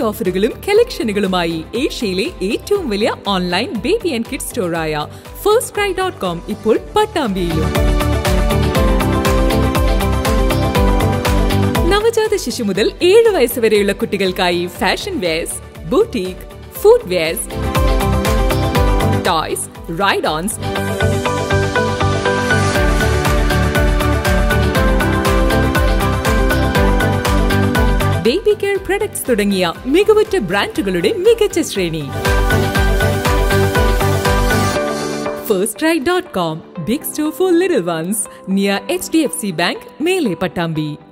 ഓഫറുകളും കളക്ഷനുകളുമായി ഏഷ്യയിലെ ഏറ്റവും വലിയ ഓൺലൈൻ ബേബി ആൻഡ് കിഡ് സ്റ്റോറായ ഫസ്റ്റ് ക്രൈ ഡോട്ട് കോം ഇപ്പോൾ പട്ടാമ്പിയിലും നവജാത ശിശു മുതൽ ഏഴ് വയസ്സ് വരെയുള്ള കുട്ടികൾക്കായി fashion wears boutique food wears toys ride ons baby care products തുടങ്ങിയ മികവുറ്റ ബ്രാൻഡുകളുടെ മികച്ച ശ്രേണി first ride dot com big store for little ones near H D F C bank മേലെ പട്ടാമ്പി